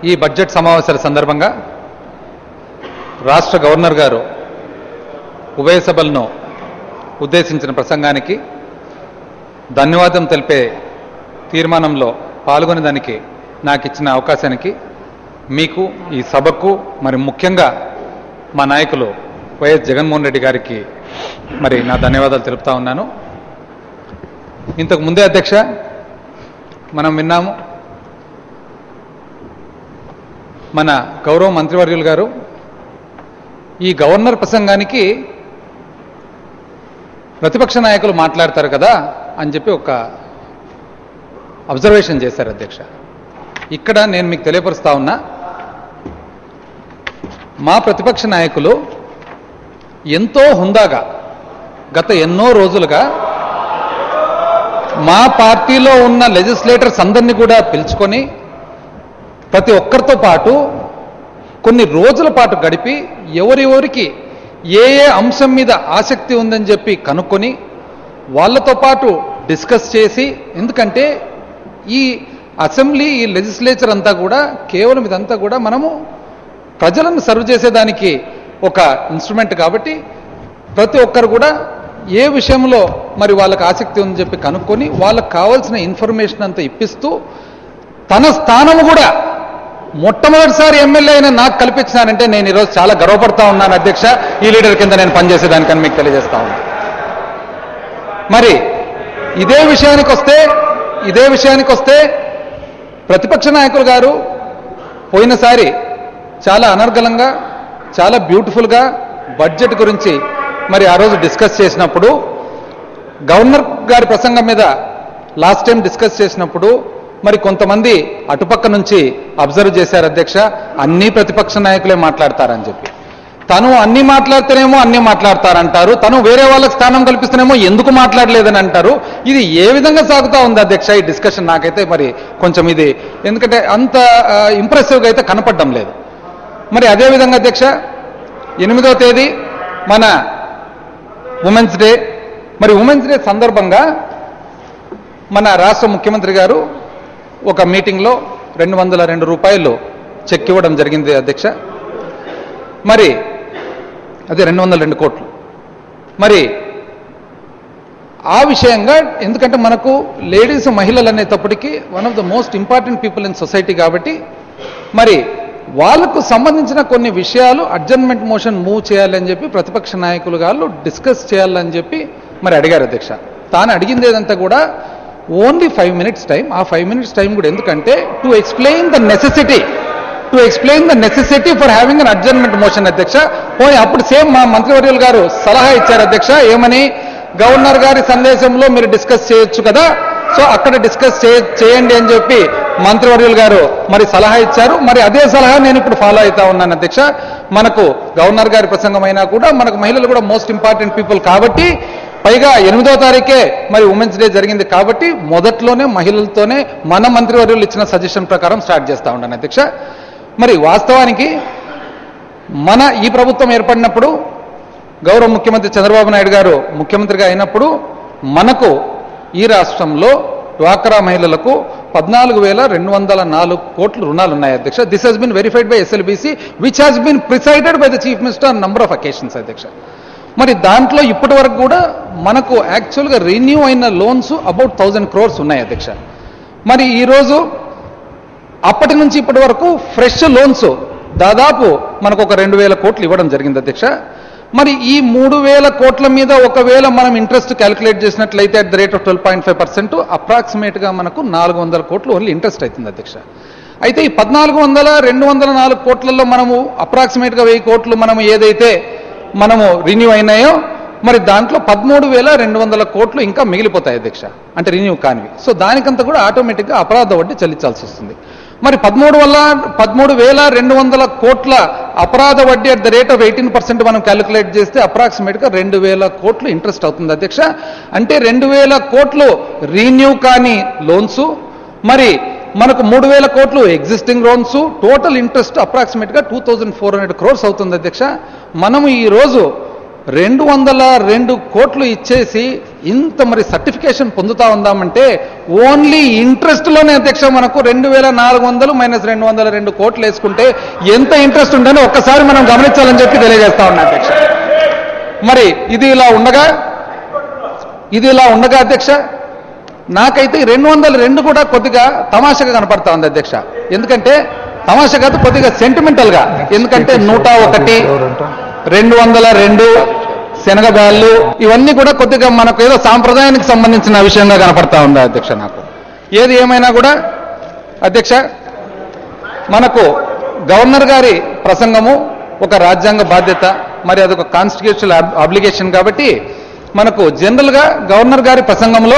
ఈ బడ్జెట్ సమావేశాల సందర్భంగా రాష్ట్ర గవర్నర్ గారు ఉభయ సభలను ఉద్దేశించిన ప్రసంగానికి ధన్యవాదం తెలిపే తీర్మానంలో పాల్గొనే దానికి నాకు ఇచ్చిన అవకాశానికి మీకు ఈ సభకు మరి ముఖ్యంగా మా నాయకులు వైఎస్ జగన్మోహన్ రెడ్డి గారికి మరి నా ధన్యవాదాలు తెలుపుతా ఉన్నాను ఇంతకు ముందే అధ్యక్ష మనం విన్నాము మన గౌరవ మంత్రివర్యులు గారు ఈ గవర్నర్ ప్రసంగానికి ప్రతిపక్ష నాయకులు మాట్లాడతారు కదా అని చెప్పి ఒక అబ్జర్వేషన్ చేశారు అధ్యక్ష ఇక్కడ నేను మీకు తెలియపరుస్తా ఉన్నా మా ప్రతిపక్ష నాయకులు ఎంతో హుందాగా గత ఎన్నో రోజులుగా మా పార్టీలో ఉన్న లెజిస్లేటర్స్ అందరినీ కూడా పిలుచుకొని ప్రతి ఒక్కరితో పాటు కొన్ని రోజుల పాటు గడిపి ఎవరెవరికి ఏ ఏ అంశం మీద ఆసక్తి ఉందని చెప్పి కనుక్కొని వాళ్ళతో పాటు డిస్కస్ చేసి ఎందుకంటే ఈ అసెంబ్లీ ఈ లెజిస్లేచర్ అంతా కూడా కేవలం ఇదంతా కూడా మనము ప్రజలను సర్వ్ చేసేదానికి ఒక ఇన్స్ట్రుమెంట్ కాబట్టి ప్రతి ఒక్కరు కూడా ఏ విషయంలో మరి వాళ్ళకి ఆసక్తి ఉందని చెప్పి కనుక్కొని వాళ్ళకి కావాల్సిన ఇన్ఫర్మేషన్ అంతా ఇప్పిస్తూ తన స్థానం కూడా మొట్టమొదటిసారి ఎమ్మెల్యే అయిన నాకు కల్పించినారంటే నేను ఈరోజు చాలా గర్వపడతా ఉన్నాను అధ్యక్ష ఈ లీడర్ కింద నేను పనిచేసేదానికని మీకు తెలియజేస్తా ఉన్నాను మరి ఇదే విషయానికి వస్తే ఇదే విషయానికి వస్తే ప్రతిపక్ష నాయకులు గారు పోయినసారి చాలా అనర్గళంగా చాలా బ్యూటిఫుల్గా బడ్జెట్ గురించి మరి ఆ రోజు డిస్కస్ చేసినప్పుడు గవర్నర్ గారి ప్రసంగం మీద లాస్ట్ టైం డిస్కస్ చేసినప్పుడు మరి కొంతమంది అటుపక్క నుంచి అబ్జర్వ్ చేశారు అధ్యక్ష అన్ని ప్రతిపక్ష నాయకులే మాట్లాడతారని చెప్పి తను అన్ని మాట్లాడితేనేమో అన్ని మాట్లాడతారంటారు తను వేరే వాళ్ళకి స్థానం కల్పిస్తేనేమో ఎందుకు మాట్లాడలేదని అంటారు ఇది ఏ విధంగా సాగుతా ఉంది అధ్యక్ష ఈ డిస్కషన్ నాకైతే మరి కొంచెం ఇది ఎందుకంటే అంత ఇంప్రెసివ్గా అయితే కనపడడం లేదు మరి అదేవిధంగా అధ్యక్ష ఎనిమిదో తేదీ మన ఉమెన్స్ డే మరి ఉమెన్స్ డే సందర్భంగా మన రాష్ట్ర ముఖ్యమంత్రి గారు ఒక మీటింగ్లో రెండు వందల రెండు రూపాయలు చెక్ ఇవ్వడం జరిగింది అధ్యక్ష మరి అదే రెండు వందల రెండు కోట్లు మరి ఆ విషయంగా ఎందుకంటే మనకు లేడీస్ మహిళలు అనేటప్పటికీ one of the most important people in society కాబట్టి మరి వాళ్ళకు సంబంధించిన కొన్ని విషయాలు అడ్జర్న్మెంట్ మోషన్ మూవ్ చేయాలని చెప్పి ప్రతిపక్ష నాయకులు గారు డిస్కస్ చేయాలని చెప్పి మరి అడిగారు అధ్యక్ష తాను అడిగింది ఏదంతా కూడా ఓన్లీ ఫైవ్ మినిట్స్ టైం ఆ ఫైవ్ మినిట్స్ టైం కూడా ఎందుకంటే to explain the necessity to explain the necessity for having an adjournment motion అధ్యక్ష పోనీ అప్పుడు సేమ్ మా మంత్రివర్యులు గారు సలహా ఇచ్చారు అధ్యక్ష ఏమని గవర్నర్ గారి సందేశంలో మీరు డిస్కస్ చేయొచ్చు కదా సో అక్కడ డిస్కస్ చేయండి అని చెప్పి మంత్రివర్యులు గారు మరి సలహా ఇచ్చారు మరి అదే సలహా నేను ఇప్పుడు ఫాలో అవుతా ఉన్నాను అధ్యక్ష మనకు గవర్నర్ గారి ప్రసంగం అయినా కూడా మనకు మహిళలు కూడా మోస్ట్ ఇంపార్టెంట్ పీపుల్ కాబట్టి పైగా ఎనిమిదో తారీఖే మరి ఉమెన్స్ డే జరిగింది కాబట్టి మొదట్లోనే మహిళలతోనే మన మంత్రివర్యులు ఇచ్చిన సజెషన్ ప్రకారం స్టార్ట్ చేస్తా ఉన్నాను అధ్యక్ష మరి వాస్తవానికి మన ఈ ప్రభుత్వం ఏర్పడినప్పుడు గౌరవ ముఖ్యమంత్రి చంద్రబాబు నాయుడు గారు ముఖ్యమంత్రిగా అయినప్పుడు మనకు ఈ రాష్ట్రంలో డ్వాక్రా మహిళలకు పద్నాలుగు వేల రెండు వందల నాలుగు కోట్ల రుణాలు ఉన్నాయి అధ్యక్ష this has been verified by SLBC which has been presided by the chief minister number of occasions అధ్యక్ష మరి దాంట్లో ఇప్పటి వరకు కూడా మనకు యాక్చువల్గా రెన్యూ అయిన లోన్స్ అబౌట్ థౌజండ్ క్రోర్స్ ఉన్నాయి అధ్యక్ష మరి ఈరోజు అప్పటి నుంచి ఇప్పటి వరకు ఫ్రెష్ లోన్స్ దాదాపు మనకు ఒక రెండు వేల కోట్లు ఇవ్వడం జరిగింది అధ్యక్ష మరి ఈ మూడు వేల కోట్ల మీద ఒకవేళ మనం ఇంట్రెస్ట్ క్యాలిక్యులేట్ చేసినట్లయితే at the rate of twelve point five percent అప్రాక్సిమేట్గా మనకు నాలుగు వందల కోట్లు ఓన్లీ ఇంట్రెస్ట్ అవుతుంది అధ్యక్ష అయితే ఈ పద్నాలుగు వందల రెండు వందల నాలుగు కోట్లలో మనము అప్రాక్సిమేట్గా వెయ్యి కోట్లు మనము ఏదైతే మనము రిన్యూ అయినాయో మరి దాంట్లో పదమూడు వేల రెండు వందల కోట్లు ఇంకా మిగిలిపోతాయి అధ్యక్ష అంటే రిన్యూ కానివి సో దానికంతా కూడా ఆటోమేటిక్గా అపరాధ వడ్డీ చెల్లించాల్సి వస్తుంది మరి పదమూడు వల్ల పదమూడు వేల రెండు వందల కోట్ల అపరాధ వడ్డీ at the rate of eighteen percent మనం క్యాలిక్యులేట్ చేస్తే అప్రాక్సిమేట్గా రెండు వేల కోట్లు ఇంట్రెస్ట్ అవుతుంది అధ్యక్ష అంటే రెండు వేల కోట్లు రీన్యూ కాని లోన్స్ మరి మనకు మూడు వేల కోట్లు ఎగ్జిస్టింగ్ లోన్స్ టోటల్ ఇంట్రెస్ట్ అప్రాక్సిమేట్గా two thousand four hundred crores అవుతుంది అధ్యక్ష మనము ఈ రోజు రెండు వందల రెండు కోట్లు ఇచ్చేసి ఇంత మరి సర్టిఫికేషన్ పొందుతా ఉందామంటే ఓన్లీ ఇంట్రెస్ట్లోనే అధ్యక్ష మనకు రెండు వేల నాలుగు వందలు మైనస్ రెండు వందల రెండు కోట్లు వేసుకుంటే ఎంత ఇంట్రెస్ట్ ఉంటుందో ఒక్కసారి మనం గమనించాలని చెప్పి తెలియజేస్తా ఉన్నా అధ్యక్ష మరి ఇది ఇలా ఉండగా ఇది ఇలా ఉండగా అధ్యక్ష నాకైతే ఈ రెండు వందల రెండు కూడా కొద్దిగా తమాషగా కనపడతా ఉంది అధ్యక్ష ఎందుకంటే తమాషా కాదు కొద్దిగా సెంటిమెంటల్గా ఎందుకంటే నూట ఒకటి రెండు వందల రెండు శనగ బ్యాళ్ళు ఇవన్నీ కూడా కొద్దిగా మనకు ఏదో సాంప్రదాయానికి సంబంధించిన విషయంగా కనపడతా ఉంది అధ్యక్ష నాకు ఏది ఏమైనా కూడా అధ్యక్ష మనకు గవర్నర్ గారి ప్రసంగము ఒక రాజ్యాంగ బాధ్యత మరి అదొక కాన్స్టిట్యూషనల్ అబ్లిగేషన్ కాబట్టి మనకు జనరల్గా గవర్నర్ గారి ప్రసంగంలో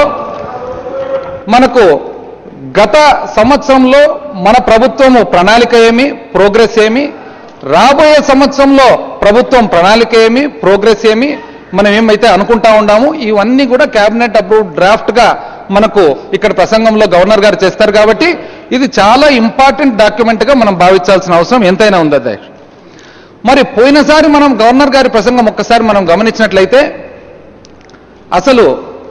మనకు గత సంవత్సరంలో మన ప్రభుత్వము ప్రణాళిక ఏమి ప్రోగ్రెస్ ఏమి రాబోయే సంవత్సరంలో ప్రభుత్వం ప్రణాళిక ఏమి ప్రోగ్రెస్ ఏమి మనం ఏమైతే అనుకుంటా ఉన్నాము ఇవన్నీ కూడా కేబినెట్ అప్రూవ్ డ్రాఫ్ట్ గా మనకు ఇక్కడ ప్రసంగంలో గవర్నర్ గారు చేస్తారు కాబట్టి ఇది చాలా ఇంపార్టెంట్ డాక్యుమెంట్ గా మనం భావించాల్సిన అవసరం ఎంతైనా ఉంది అధ్యక్ష మరి పోయినసారి మనం గవర్నర్ గారి ప్రసంగం ఒక్కసారి మనం గమనించినట్లయితే అసలు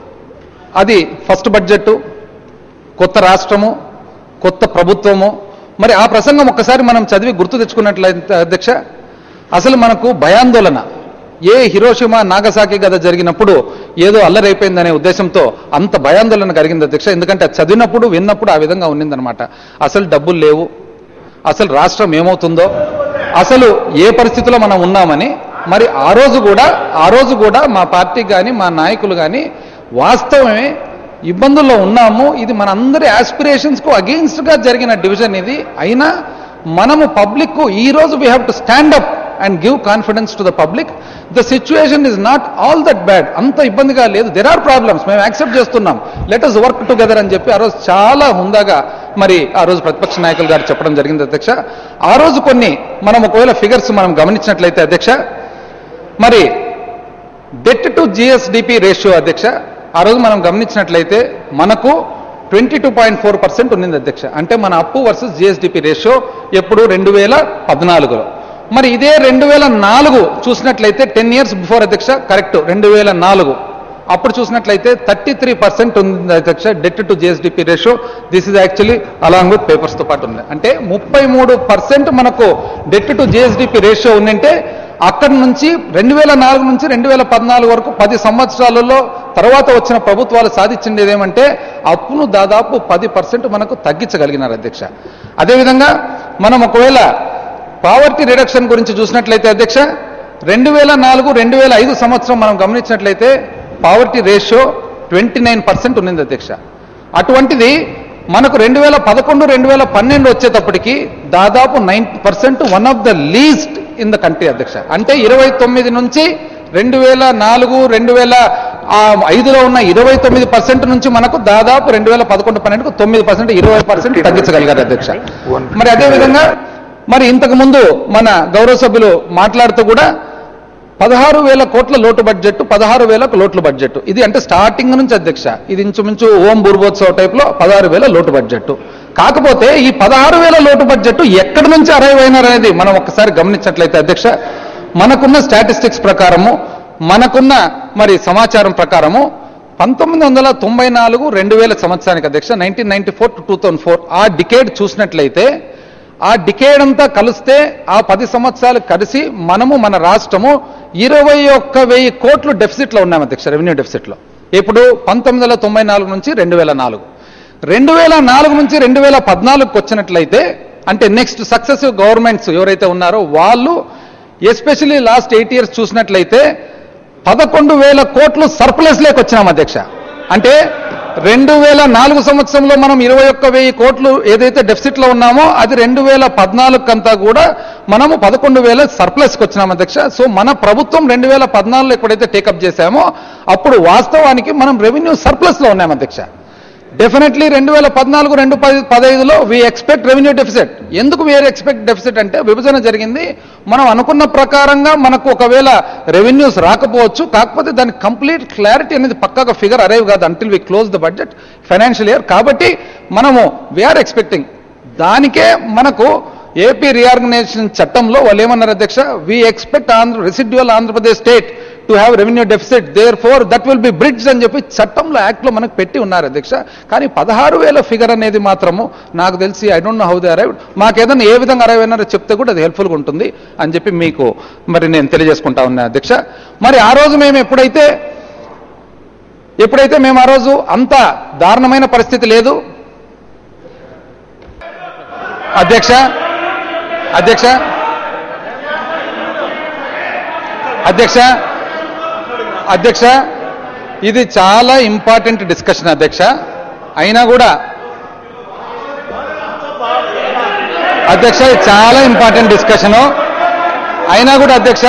అది ఫస్ట్ బడ్జెట్ కొత్త రాష్ట్రము కొత్త ప్రభుత్వము మరి ఆ ప్రసంగం ఒక్కసారి మనం చదివి గుర్తు తెచ్చుకున్నట్లయితే అధ్యక్ష అసలు మనకు భయాందోళన ఏ హిరోషిమా నాగసాకి గద జరిగినప్పుడు ఏదో అల్లరైపోయిందనే ఉద్దేశంతో అంత భయాందోళన కలిగింది అధ్యక్ష ఎందుకంటే అది చదివినప్పుడు విన్నప్పుడు ఆ విధంగా ఉన్నిందనమాట అసలు డబ్బులు లేవు అసలు రాష్ట్రం ఏమవుతుందో అసలు ఏ పరిస్థితిలో మనం ఉన్నామని మరి ఆ రోజు కూడా ఆ రోజు కూడా మా పార్టీ కానీ మా నాయకులు కానీ వాస్తవమే ఇబ్బందుల్లో ఉన్నాము ఇది మనందరి ఆస్పిరేషన్స్కు అగెయిన్స్ట్గా జరిగిన డివిజన్ ఇది అయినా మనము పబ్లిక్ ఈ రోజు we have to stand up and give confidence to the public the situation is not all that bad అంత ఇబ్బందిగా లేదు దెర్ ఆర్ ప్రాబ్లమ్స్ మేము యాక్సెప్ట్ చేస్తున్నాం లెట్ అస్ వర్క్ టుగెదర్ అని చెప్పి ఆ రోజు చాలా హుందాగా మరి ఆ రోజు ప్రతిపక్ష నాయకులు గారు చెప్పడం జరిగింది అధ్యక్ష ఆ రోజు కొన్ని మనం ఒకవేళ ఫిగర్స్ మనం గమనించినట్లయితే అధ్యక్ష మరి డెట్ టు జిఎస్డిపి రేషియో అధ్యక్ష ఆ రోజు మనం గమనించినట్లయితే మనకు twenty two point four percent ఉన్నింది అధ్యక్ష అంటే మన అప్పు వర్సెస్ జిఎస్డిపి రేషియో ఎప్పుడు రెండు వేల పద్నాలుగులో మరి ఇదే రెండు వేల నాలుగు చూసినట్లయితే టెన్ ఇయర్స్ బిఫోర్ అధ్యక్ష కరెక్ట్ రెండు వేల నాలుగు అప్పుడు చూసినట్లయితే థర్టీ త్రీ పర్సెంట్ ఉంది అధ్యక్ష debt to GSDP ratio this is actually along with papers తో పాటు ఉంది అంటే ముప్పై మూడు పర్సెంట్ మనకు డెట్ టు జిఎస్డిపి రేషియో ఉందంటే అక్కడి నుంచి రెండు వేల నాలుగు నుంచి రెండు వేల పద్నాలుగు వరకు పది సంవత్సరాలలో తర్వాత వచ్చిన ప్రభుత్వాలు సాధించింది ఏమంటే అప్పును దాదాపు పది పర్సెంట్ మనకు తగ్గించగలిగినారు అధ్యక్ష అదేవిధంగా మనం ఒకవేళ పావర్టీ రిడక్షన్ గురించి చూసినట్లయితే అధ్యక్ష రెండు వేల నాలుగు రెండు వేల ఐదు సంవత్సరం మనం గమనించినట్లయితే poverty ratio twenty nine percent ఉన్నింది అధ్యక్ష అటువంటిది మనకు రెండు వేల పదకొండు రెండు వేల పన్నెండు వచ్చేటప్పటికి దాదాపు nine percent one of the least in the country అధ్యక్ష అంటే ఇరవై తొమ్మిది నుంచి రెండు వేల నాలుగు రెండు వేల ఆ, ఐదులో ఉన్న ఇరవై తొమ్మిది పర్సెంట్ నుంచి మనకు దాదాపు రెండు వేల పదకొండు పన్నెండుకు తొమ్మిది పర్సెంట్ ఇరవై పర్సెంట్ తగ్గించగలిగారు అధ్యక్ష మరి అదేవిధంగా మరి ఇంతకు ముందు మన గౌరవ సభ్యులు మాట్లాడుతూ కూడా పదహారు వేల కోట్ల లోటు బడ్జెట్ పదహారు వేల లోట్ల బడ్జెట్ ఇది అంటే స్టార్టింగ్ నుంచి అధ్యక్ష ఇది ఇంచుమించు ఓం బూర్బోత్సవ టైప్లో పదహారు వేల లోటు బడ్జెట్ కాకపోతే ఈ పదహారు వేల లోటు బడ్జెట్ ఎక్కడి నుంచి అరైవ్ అయినారనేది మనం ఒక్కసారి గమనించినట్లయితే అధ్యక్ష మనకున్న స్టాటిస్టిక్స్ ప్రకారము మనకున్న మరి సమాచారం ప్రకారము పంతొమ్మిది వందల తొంభై నాలుగు రెండు వేల సంవత్సరానికి అధ్యక్ష nineteen ninety four to two thousand four ఆ డికేడ్ చూసినట్లయితే ఆ డికేడ్ అంతా కలిస్తే ఆ పది సంవత్సరాలు కలిసి మనము మన రాష్ట్రము ఇరవై ఒక్క వెయ్యి కోట్లు డెఫిసిట్లో ఉన్నాం అధ్యక్ష రెవెన్యూ డెఫిసిట్లో ఇప్పుడు పంతొమ్మిది వందల తొంభై నాలుగు నుంచి రెండు వేల నాలుగు రెండు వేల నాలుగు నుంచి రెండు వేల పద్నాలుగుకి వచ్చినట్లయితే అంటే నెక్స్ట్ సక్సెసివ్ గవర్నమెంట్స్ ఎవరైతే ఉన్నారో వాళ్ళు ఎస్పెషలీ లాస్ట్ ఎయిట్ ఇయర్స్ చూసినట్లయితే పదకొండు వేల కోట్లు సర్ప్లస్ లేక వచ్చినాం అధ్యక్ష అంటే రెండు వేల నాలుగు సంవత్సరంలో మనం ఇరవై ఒక్క వెయ్యి కోట్లు ఏదైతే డెఫిసిట్ లో ఉన్నామో అది రెండు వేల పద్నాలుగు కంతా కూడా మనము పదకొండు వేల సర్ప్లస్కి వచ్చినాం అధ్యక్ష సో మన ప్రభుత్వం రెండు వేల పద్నాలుగులో ఎప్పుడైతే టేకప్ చేశామో అప్పుడు వాస్తవానికి మనం రెవెన్యూ సర్ప్లస్ లో ఉన్నాం అధ్యక్ష డెఫినెట్లీ రెండు వేల పద్నాలుగు రెండు పది పదహైదులో వి ఎక్స్పెక్ట్ రెవెన్యూ డెఫిసిట్ ఎందుకు వీఆర్ ఎక్స్పెక్ట్ డెఫిసిట్ అంటే విభజన జరిగింది మనం అనుకున్న ప్రకారంగా మనకు ఒకవేళ రెవెన్యూస్ రాకపోవచ్చు కాకపోతే దాని కంప్లీట్ క్లారిటీ అనేది పక్కాగా ఫిగర్ అరైవ్ కాదు until we close the budget financial year కాబట్టి మనము వీఆర్ ఎక్స్పెక్టింగ్ దానికే మనకు ఏపీ రీఆర్గనైజేషన్ చట్టంలో వాళ్ళు ఏమన్నారు అధ్యక్ష we expect Andhra residual Andhra Pradesh state to have revenue deficit there four that will be bridge అని చెప్పి చట్టంలో యాక్ట్లో మనకు పెట్టి ఉన్నారు అధ్యక్ష కానీ పదహారు వేల ఫిగర్ అనేది మాత్రము నాకు తెలిసి I don't know how they arrive మాకు ఏదైనా ఏ విధంగా అరైవ్ అయినారో చెప్తే కూడా అది హెల్ప్ఫుల్గా ఉంటుంది అని చెప్పి మీకు మరి నేను తెలియజేసుకుంటా ఉన్నా అధ్యక్ష మరి ఆ రోజు మేము ఎప్పుడైతే ఎప్పుడైతే మేము ఆ రోజు అంత దారుణమైన పరిస్థితి లేదు అధ్యక్ష అధ్యక్ష అధ్యక్ష అధ్యక్ష ఇది చాలా ఇంపార్టెంట్ డిస్కషన్ అధ్యక్ష అయినా కూడా అధ్యక్ష ఇది చాలా ఇంపార్టెంట్ డిస్కషను అయినా కూడా అధ్యక్ష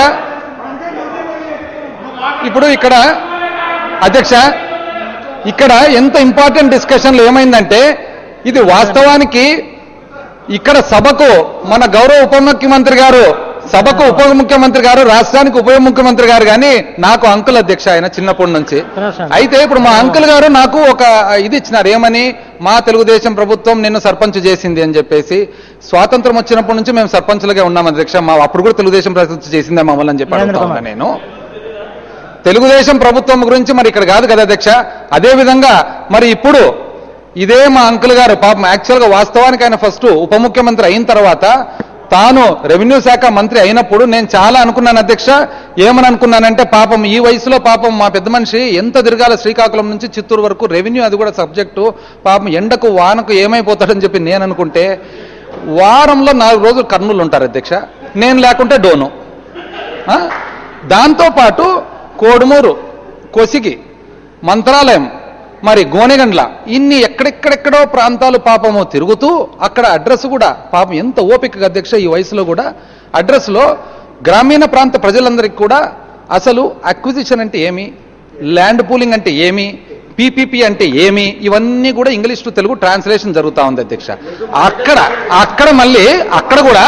ఇప్పుడు ఇక్కడ అధ్యక్ష ఇక్కడ ఎంత ఇంపార్టెంట్ డిస్కషన్లు ఏమైందంటే ఇది వాస్తవానికి ఇక్కడ సభకు మన గౌరవ ఉప ముఖ్యమంత్రి గారు సభకు ఉప ముఖ్యమంత్రి గారు రాష్ట్రానికి ఉప ముఖ్యమంత్రి గారు కానీ నాకు అంకుల్ అధ్యక్ష ఆయన చిన్నప్పటి నుంచి అయితే ఇప్పుడు మా అంకుల్ గారు నాకు ఒక ఇది ఇచ్చినారు ఏమని మా తెలుగుదేశం ప్రభుత్వం నిన్ను సర్పంచ్ చేసింది అని చెప్పేసి స్వాతంత్రం వచ్చినప్పటి నుంచి మేము సర్పంచులుగా ఉన్నాం అధ్యక్ష మా అప్పుడు కూడా తెలుగుదేశం ప్రభుత్వం చేసిందే మమ్మల్ని అని చెప్పి అడుగుతా ఉన్నా నేను తెలుగుదేశం ప్రభుత్వం గురించి మరి ఇక్కడ కాదు కదా అధ్యక్ష అదే విధంగా మరి ఇప్పుడు ఇదే మా అంకుల్ గారు పాపం యాక్చువల్గా వాస్తవానికి ఆయన ఫస్ట్ ఉప ముఖ్యమంత్రి అయిన తర్వాత తాను రెవెన్యూ శాఖ మంత్రి అయినప్పుడు నేను చాలా అనుకున్నాను అధ్యక్ష ఏమని అనుకున్నానంటే పాపం ఈ వయసులో పాపం మా పెద్ద మనిషి ఎంత తిరగాల శ్రీకాకుళం నుంచి చిత్తూరు వరకు రెవెన్యూ అది కూడా సబ్జెక్టు పాపం ఎండకు వానకు ఏమైపోతాడని చెప్పి నేను అనుకుంటే వారంలో నాలుగు రోజులు కర్నూలు ఉంటారు అధ్యక్ష నేను లేకుంటే డోను ఆ? దాంతోపాటు కోడుమూరు కొసిగి మంత్రాలయం మరి గోనెగండ్ల ఇన్ని ఎక్కడెక్కడెక్కడో ప్రాంతాలు పాపము తిరుగుతూ అక్కడ అడ్రస్ కూడా పాపం ఎంత ఓపిక అధ్యక్ష ఈ వయసులో కూడా అడ్రస్లో గ్రామీణ ప్రాంత ప్రజలందరికీ కూడా అసలు అక్విజిషన్ అంటే ఏమి ల్యాండ్ పూలింగ్ అంటే ఏమి పీపీపీ అంటే ఏమి ఇవన్నీ కూడా ఇంగ్లీష్ టు తెలుగు ట్రాన్స్లేషన్ జరుగుతా ఉంది అధ్యక్ష అక్కడ అక్కడ మళ్ళీ అక్కడ కూడా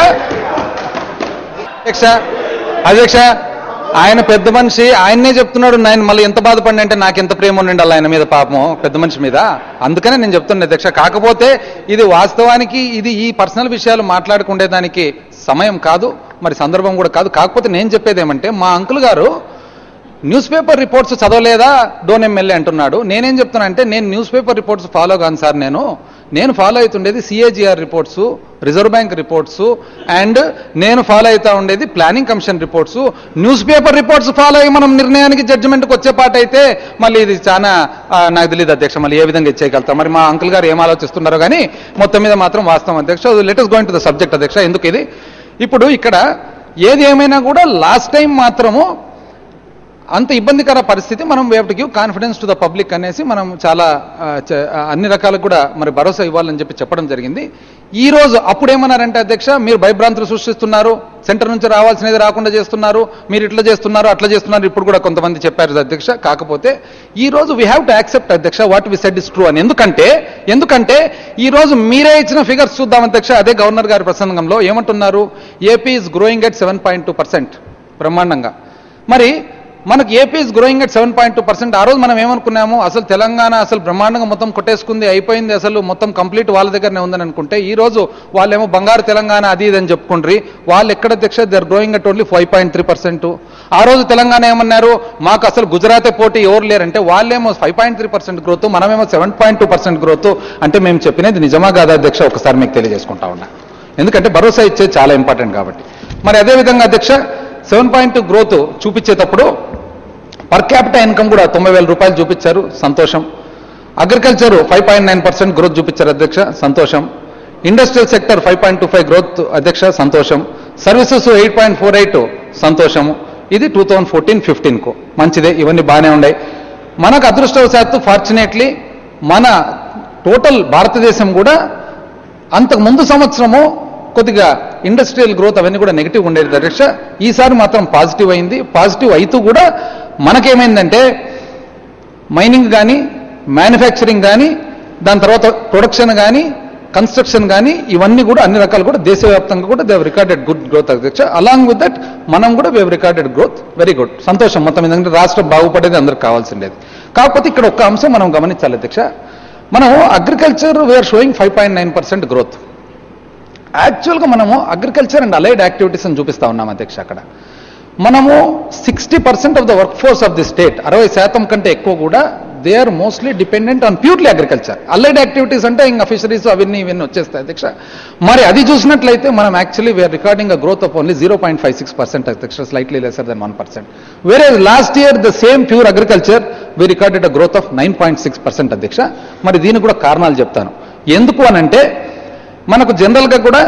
అధ్యక్ష అధ్యక్ష ఆయన పెద్ద మనిషి ఆయన్నే చెప్తున్నాడు నేను మళ్ళీ ఎంత బాధపడి అంటే నాకు ఎంత ప్రేమ ఉండండి ఆయన మీద పాపం పెద్ద మనిషి మీద అందుకనే నేను చెప్తున్నా అధ్యక్ష కాకపోతే ఇది వాస్తవానికి ఇది ఈ పర్సనల్ విషయాలు మాట్లాడుకునేదానికి సమయం కాదు మరి సందర్భం కూడా కాదు కాకపోతే నేను చెప్పేది ఏమంటే మా అంకుల్ గారు న్యూస్ పేపర్ రిపోర్ట్స్ చదవలేదా డోన్ ఎమ్మెల్యే అంటున్నాడు నేనేం చెప్తున్నా అంటే నేను న్యూస్ పేపర్ రిపోర్ట్స్ ఫాలో కాను సార్ నేను నేను ఫాలో అవుతుండేది CAGR reports reserve bank reports and నేను ఫాలో అవుతా ఉండేది planning commission reports news paper reports follow అయ్యి మనం నిర్ణయానికి జడ్జిమెంట్కి వచ్చే పాట అయితే మళ్ళీ ఇది చాలా ఆ, నాకు తెలియదు అధ్యక్ష మళ్ళీ ఏ విధంగా ఇచ్చేయగలుగుతాం మరి మా అంకుల్ గారు ఏం ఆలోచిస్తున్నారో కానీ మొత్తం మీద మాత్రం వాస్తవం అధ్యక్ష letters going to the subject అధ్యక్ష ఎందుకు ఇది ఇప్పుడు ఇక్కడ ఏది ఏమైనా కూడా లాస్ట్ టైం మాత్రము అంత ఇబ్బందికర పరిస్థితి మనం we to give confidence to the public అనేసి మనం చాలా ఆ, చ- ఆ, అన్ని రకాలకు కూడా మరి భరోసా ఇవ్వాలని చెప్పి చెప్పడం జరిగింది ఈ రోజు అప్పుడు ఏమన్నారంటే అధ్యక్ష మీరు భయభ్రాంతులు సృష్టిస్తున్నారు సెంటర్ నుంచి రావాల్సినది రాకుండా చేస్తున్నారు మీరు ఇట్లా చేస్తున్నారు అట్లా చేస్తున్నారు ఇప్పుడు కూడా కొంతమంది చెప్పారు అధ్యక్ష కాకపోతే ఈ రోజు వీ హ్యావ్ టు యాక్సెప్ట్ అధ్యక్ష what we said is true అని ఎందుకంటే ఎందుకంటే ఈ రోజు మీరే ఇచ్చిన ఫిగర్స్ చూద్దాం అధ్యక్ష అదే గవర్నర్ గారి ప్రసంగంలో ఏమంటున్నారు AP is growing at seven point two percent బ్రహ్మాండంగా మరి మనకి AP is growing at seven point two percent ఆ రోజు మనం ఏమనుకున్నాము అసలు తెలంగాణ అసలు బ్రహ్మాండంగా మొత్తం కొట్టేసుకుంది అయిపోయింది అసలు మొత్తం కంప్లీట్ వాళ్ళ దగ్గరనే ఉందని అనుకుంటే ఈ రోజు వాళ్ళేమో బంగారు తెలంగాణ అది ఇది అని చెప్పుకుండ్రి వాళ్ళు ఎక్కడ దీక్ష they're growing at only five point three percent ఆ రోజు తెలంగాణ ఏమన్నారు మాకు అసలు గుజరాతే పోటీ ఎవరు లేరంటే వాళ్ళేమో five point three percent growth మనమేమో seven point two percent growth అంటే మేము చెప్పినది నిజమా కాదా అధ్యక్ష ఒకసారి మీకు తెలియజేసుకుంటా ఉన్నా ఎందుకంటే భరోసా ఇచ్చేది చాలా ఇంపార్టెంట్ కాబట్టి మరి అదే విధంగా అధ్యక్ష సెవెన్ పాయింట్ గ్రోత్ చూపించేటప్పుడు పర్ క్యాపిటల్ ఇన్కమ్ కూడా తొంభై వేల రూపాయలు చూపించారు సంతోషం agriculture five point nine percent growth చూపించారు అధ్యక్ష సంతోషం industrial sector five point two five growth అధ్యక్ష సంతోషం services eight point four eight సంతోషము ఇది టూ థౌజండ్ ఫోర్టీన్ ఫిఫ్టీన్కు మంచిదే ఇవన్నీ బాగానే ఉన్నాయి మనకు అదృష్టవశాత్తు ఫార్చునేట్లీ మన టోటల్ భారతదేశం కూడా అంతకు ముందు సంవత్సరము కొద్దిగా ఇండస్ట్రియల్ గ్రోత్ అవన్నీ కూడా నెగిటివ్ ఉండేది అధ్యక్ష ఈసారి మాత్రం పాజిటివ్ అయింది పాజిటివ్ అయితూ కూడా మనకేమైందంటే మైనింగ్ కానీ మ్యానుఫ్యాక్చరింగ్ కానీ దాని తర్వాత ప్రొడక్షన్ కానీ కన్స్ట్రక్షన్ కానీ ఇవన్నీ కూడా అన్ని రకాలు కూడా దేశవ్యాప్తంగా కూడా దేవ్ రికార్డెడ్ గుడ్ గ్రోత్ అధ్యక్ష అలాంగ్ విత్ దట్ మనం కూడా we've recorded growth very good సంతోషం మొత్తం ఎందుకంటే రాష్ట్రం బాగుపడేది అందరికి కావాల్సిండేది కాకపోతే ఇక్కడ ఒక్క అంశం మనం గమనించాలి అధ్యక్ష మనం agriculture we're showing five point nine percent growth యాక్చువల్గా మనము అగ్రికల్చర్ అండ్ అలైడ్ యాక్టివిటీస్ అని చూపిస్తా ఉన్నాం అధ్యక్ష అక్కడ మనము sixty percent of the work force of the state అరవై శాతం కంటే ఎక్కువ కూడా they are mostly dependent on purely agriculture allied activities అంటే ఇంకా ఫిషరీస్ అవన్నీ ఇవన్నీ వచ్చేస్తాయి అధ్యక్ష మరి అది చూసినట్లయితే మనం actually we're recording a growth of only zero point five six percent అధ్యక్ష slightly lesser than one percent వేరే last year the same pure agriculture we recorded a growth of nine point six percent అధ్యక్ష మరి దీనికి కూడా కారణాలు చెప్తాను ఎందుకు అనంటే మనకు జనరల్గా కూడా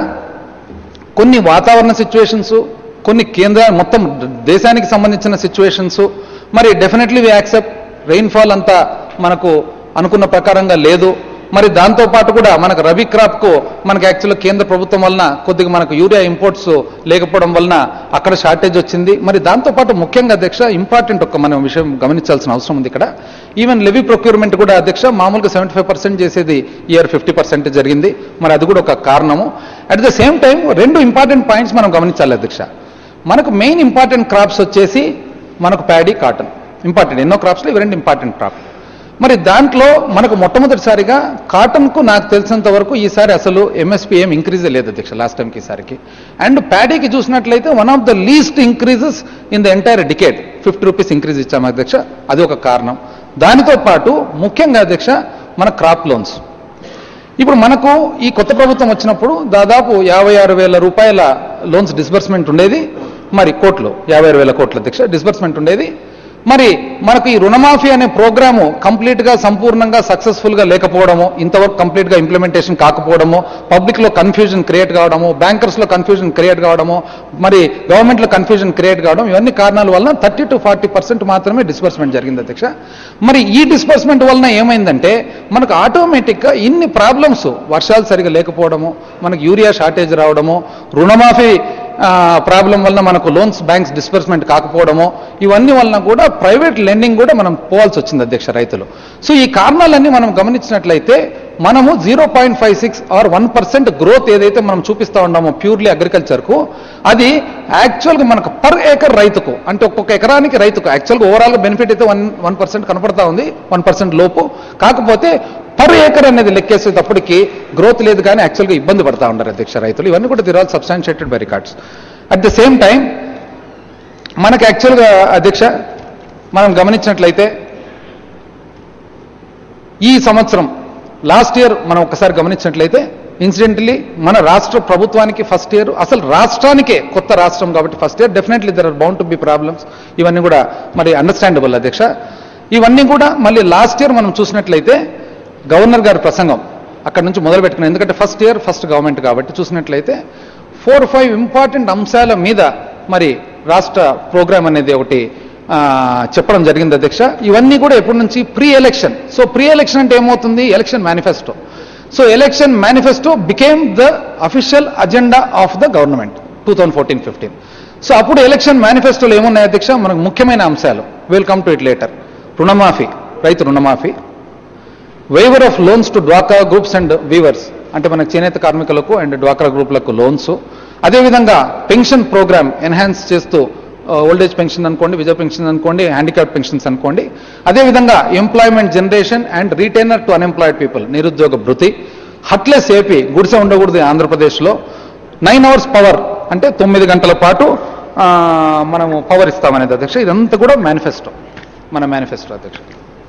కొన్ని వాతావరణ సిచ్యువేషన్స్ కొన్ని కేంద్ర మొత్తం దేశానికి సంబంధించిన సిచ్యువేషన్స్ మరి డెఫినెట్లీ వి యాక్సెప్ట్ రెయిన్ఫాల్ అంతా మనకు అనుకున్న ప్రకారంగా లేదు మరి దాంతో పాటు కూడా మనకు రబీ క్రాప్కు మనకు యాక్చువల్గా కేంద్ర ప్రభుత్వం వలన కొద్దిగా మనకు యూరియా ఇంపోర్ట్స్ లేకపోవడం వలన అక్కడ షార్టేజ్ వచ్చింది మరి దాంతో పాటు ముఖ్యంగా అధ్యక్ష ఇంపార్టెంట్ ఒక మనం విషయం గమనించాల్సిన అవసరం ఉంది ఇక్కడ ఈవెన్ లెవీ ప్రొక్యూర్మెంట్ కూడా అధ్యక్ష మామూలుగా సెవెంటీ ఫైవ్ పర్సెంట్ చేసేది ఇయర్ ఫిఫ్టీ పర్సెంట్ జరిగింది మరి అది కూడా ఒక కారణము అట్ ద సేమ్ టైం రెండు ఇంపార్టెంట్ పాయింట్స్ మనం గమనించాలి అధ్యక్ష మనకు మెయిన్ ఇంపార్టెంట్ క్రాప్స్ వచ్చేసి మనకు ప్యాడీ కాటన్ ఇంపార్టెంట్ ఎన్నో క్రాప్స్లో ఇవి రెండు ఇంపార్టెంట్ క్రాప్ మరి దాంట్లో మనకు మొట్టమొదటిసారిగా కాటన్కు నాకు తెలిసినంత వరకు ఈసారి అసలు ఎంఎస్పీ ఏం ఇంక్రీజ్ లేదు అధ్యక్ష లాస్ట్ టైంకి ఈసారికి అండ్ ప్యాడీకి చూసినట్లయితే one of the least increases in the entire decade fifty rupees increase ఇచ్చాము అధ్యక్ష అది ఒక కారణం దానితో పాటు ముఖ్యంగా అధ్యక్ష మన క్రాప్ లోన్స్ ఇప్పుడు మనకు ఈ కొత్త ప్రభుత్వం వచ్చినప్పుడు దాదాపు యాభై ఆరు వేల రూపాయల లోన్స్ డిస్బర్స్మెంట్ ఉండేది మరి కోట్లు యాభై ఆరు వేల కోట్ల అధ్యక్ష డిస్బర్స్మెంట్ ఉండేది మరి మనకు ఈ రుణమాఫీ అనే ప్రోగ్రాము కంప్లీట్ గా సంపూర్ణంగా సక్సెస్ఫుల్ గా లేకపోవడము ఇంతవరకు కంప్లీట్ గా ఇంప్లిమెంటేషన్ కాకపోవడము పబ్లిక్ లో కన్ఫ్యూజన్ క్రియేట్ కావడము బ్యాంకర్స్ లో కన్ఫ్యూజన్ క్రియేట్ కావడము మరి గవర్నమెంట్ లో కన్ఫ్యూజన్ క్రియేట్ కావడం ఇవన్నీ కారణాల వలన థర్టీ టు ఫార్టీ పర్సెంట్ మాత్రమే డిస్బర్స్మెంట్ జరిగింది అధ్యక్ష మరి ఈ డిస్బర్స్మెంట్ వలన ఏమైందంటే మనకు ఆటోమేటిక్ గా ఇన్ని ప్రాబ్లమ్స్ వర్షాలు సరిగా లేకపోవడము మనకు యూరియా షార్టేజ్ రావడము రుణమాఫీ ప్రాబ్లం వలన మనకు లోన్స్ బ్యాంక్స్ డిస్బర్స్మెంట్ కాకపోవడము ఇవన్నీ వలన కూడా ప్రైవేట్ లెండింగ్ కూడా మనం పోవాల్సి వచ్చింది అధ్యక్ష రైతులు సో ఈ కారణాలన్నీ మనం గమనించినట్లయితే మనము zero point five six or one percent growth ఏదైతే మనం చూపిస్తా ఉన్నామో ప్యూర్లీ అగ్రికల్చర్కు అది యాక్చువల్గా మనకు పర్ ఏకర్ రైతుకు అంటే ఒక్కొక్క ఎకరానికి రైతుకు యాక్చువల్గా ఓవరాల్గా బెనిఫిట్ అయితే వన్ వన్ పర్సెంట్ కనపడతా ఉంది వన్ పర్సెంట్ లోపు కాకపోతే పర్ ఏకర్ అనేది లెక్కేసేటప్పటికి గ్రోత్ లేదు కానీ యాక్చువల్గా ఇబ్బంది పడతా ఉన్నారు అధ్యక్ష రైతులు ఇవన్నీ కూడా they're all substantiated by records at the same time మనకు యాక్చువల్గా అధ్యక్ష మనం గమనించినట్లయితే ఈ సంవత్సరం లాస్ట్ ఇయర్ మనం ఒక్కసారి గమనించినట్లయితే ఇన్సిడెంటలీ మన రాష్ట్ర ప్రభుత్వానికి ఫస్ట్ ఇయర్ అసలు రాష్ట్రానికే కొత్త రాష్ట్రం కాబట్టి first year definitely there are bound to be problems ఇవన్నీ కూడా మరి అండర్స్టాండబుల్ అధ్యక్ష ఇవన్నీ కూడా మళ్ళీ లాస్ట్ ఇయర్ మనం చూసినట్లయితే గవర్నర్ గారి ప్రసంగం అక్కడ నుంచి మొదలు పెట్టుకున్నాం ఎందుకంటే ఫస్ట్ ఇయర్ ఫస్ట్ గవర్నమెంట్ కాబట్టి చూసినట్లయితే ఫోర్ ఫైవ్ ఇంపార్టెంట్ అంశాల మీద మరి రాష్ట్ర ప్రోగ్రామ్ అనేది ఒకటి ఆ, చెప్పడం జరిగింది అధ్యక్ష ఇవన్నీ కూడా ఎప్పటి నుంచి pre election so pre election అంటే ఏమవుతుంది election manifesto so election manifesto became the official agenda of the government two thousand fourteen fifteen so అప్పుడు ఎలక్షన్ మేనిఫెస్టోలో ఏమున్నాయి అధ్యక్ష మనకు ముఖ్యమైన అంశాలు వెల్కమ్ టు ఇట్ లేటర్ రుణమాఫీ రైతు రుణమాఫీ వైవర్ ఆఫ్ లోన్స్ టు డ్వాక్రా గ్రూప్స్ అండ్ వీవర్స్ అంటే మనకు చేనేత కార్మికులకు అండ్ డ్వాక్రా గ్రూపులకు లోన్స్ అదేవిధంగా పెన్షన్ ప్రోగ్రామ్ ఎన్హాన్స్ చేస్తూ ఓల్డేజ్ పెన్షన్ అనుకోండి విజయ పెన్షన్ అనుకోండి హ్యాండిక్యాప్ పెన్షన్స్ అనుకోండి అదేవిధంగా employment generation and retainer to unemployed people నిరుద్యోగ భృతి హట్లెస్ ఏపీ గుడిసె ఉండకూడదు ఆంధ్రప్రదేశ్లో నైన్ అవర్స్ పవర్ అంటే తొమ్మిది గంటల పాటు ఆ, మనము పవర్ ఇస్తామనేది అధ్యక్ష ఇదంతా కూడా మేనిఫెస్టో మన మేనిఫెస్టో అధ్యక్ష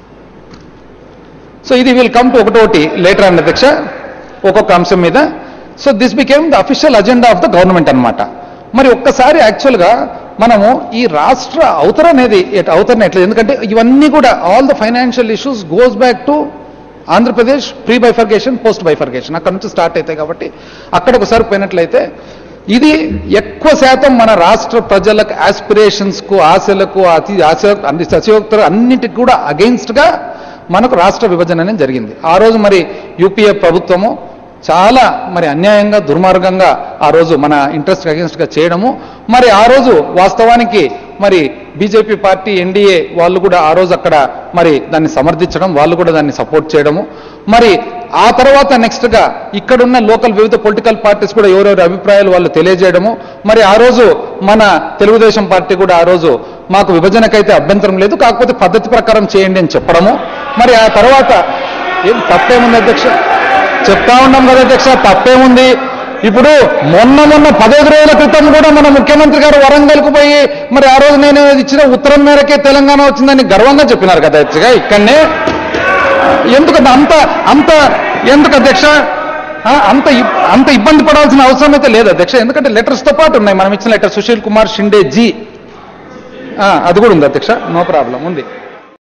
సో ఇది విల్ కమ్ టు ఒకటోటి లేటర్ అండ్ అధ్యక్ష ఒక్కొక్క అంశం మీద so this became the official agenda of the government అన్నమాట మరి ఒక్కసారి యాక్చువల్గా మనము ఈ రాష్ట్ర అవతర అనేది ఎట్- అవతరణ ఎట్లా ఎందుకంటే ఇవన్నీ కూడా all the financial issues goes back to Andhra Pradesh pre bifurcation post bifurcation అక్కడ నుంచి స్టార్ట్ అవుతాయి కాబట్టి అక్కడ ఒకసారి పోయినట్లయితే ఇది ఎక్కువ శాతం మన రాష్ట్ర ప్రజలకు ఆస్పిరేషన్స్ కు ఆశలకు అతి ఆశ అన్ని సచివోక్తలు అన్నిటికి కూడా అగెయిన్స్ట్ గా మనకు రాష్ట్ర విభజన అనేది జరిగింది ఆ రోజు మరి యూపీఏ ప్రభుత్వము చాలా మరి అన్యాయంగా దుర్మార్గంగా ఆ రోజు మన ఇంట్రెస్ట్ అగేన్స్ట్ గా చేయడము మరి ఆ రోజు వాస్తవానికి మరి బీజేపీ పార్టీ ఎన్డీఏ వాళ్ళు కూడా ఆ రోజు అక్కడ మరి దాన్ని సమర్థించడం వాళ్ళు కూడా దాన్ని సపోర్ట్ చేయడము మరి ఆ తర్వాత నెక్స్ట్ గా ఇక్కడున్న లోకల్ వివిధ పొలిటికల్ పార్టీస్ కూడా ఎవరెవరి అభిప్రాయాలు వాళ్ళు తెలియజేయడము మరి ఆ రోజు మన తెలుగుదేశం పార్టీ కూడా ఆ రోజు మాకు విభజనకైతే అభ్యంతరం లేదు కాకపోతే పద్ధతి ప్రకారం చేయండి అని చెప్పడము మరి ఆ తర్వాత ఏం తప్పేముంది అధ్యక్ష చెప్తా ఉన్నాం కదా అధ్యక్ష తప్పేముంది ఇప్పుడు మొన్న మొన్న పదహైదు రోజుల క్రితం కూడా మన ముఖ్యమంత్రి గారు వరంగల్కు పోయి మరి ఆ రోజు నేను ఇచ్చిన ఉత్తరం మేరకే తెలంగాణ వచ్చిందని గర్వంగా చెప్పినారు కదా అధ్యక్షగా ఇక్కడనే ఎందుకు అది అంత అంత ఎందుకు అధ్యక్ష ఆ, అంత ఇబ్- అంత ఇబ్బంది పడాల్సిన అవసరం అయితే లేదు అధ్యక్ష ఎందుకంటే లెటర్స్ తో పాటు ఉన్నాయి మనం ఇచ్చిన లెటర్ సుశీల్ కుమార్ షిండే జీ ఆ, అది కూడా ఉంది అధ్యక్ష నో ప్రాబ్లం ఉంది